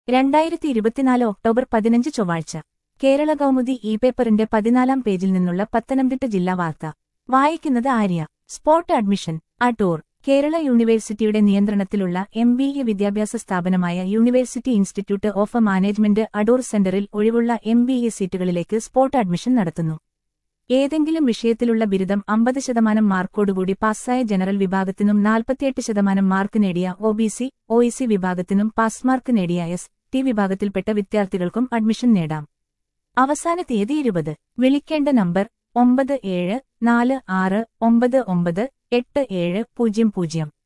രണ്ടായിരത്തി ഇരുപത്തിനാല് ഒക്ടോബർ പതിനഞ്ച് ചൊവ്വാഴ്ച കേരള കൗമുദി ഇ പേപ്പറിന്റെ പതിനാലാം പേജിൽ നിന്നുള്ള പത്തനംതിട്ട ജില്ലാ വാർത്ത വായിക്കുന്നത് ആര്യ സ്പോട്ട് അഡ്മിഷൻ അടൂർ കേരള യൂണിവേഴ്സിറ്റിയുടെ നിയന്ത്രണത്തിലുള്ള എം ബി എ വിദ്യാഭ്യാസ സ്ഥാപനമായ university institute of management Adoor സെന്ററിൽ ഒഴിവുള്ള എം ബി എ സീറ്റുകളിലേക്ക് സ്പോട്ട് അഡ്മിഷൻ നടത്തുന്നു ഏതെങ്കിലും വിഷയത്തിലുള്ള ബിരുദം അമ്പത് ശതമാനം മാർക്കോടുകൂടി പാസ്സായ ജനറൽ വിഭാഗത്തിനും നാൽപ്പത്തിയെട്ട് ശതമാനം മാർക്ക് നേടിയ O B C O E C വിഭാഗത്തിനും പാസ് മാർക്ക് നേടിയ എസ് ടി വിഭാഗത്തിൽപ്പെട്ട വിദ്യാർത്ഥികൾക്കും അഡ്മിഷൻ നേടാം അവസാന തീയതി ഇരുപത് വിളിക്കേണ്ട നമ്പർ ഒമ്പത് ഏഴ് നാല് ആറ് ഒമ്പത് ഒമ്പത് എട്ട് ഏഴ് പൂജ്യം പൂജ്യം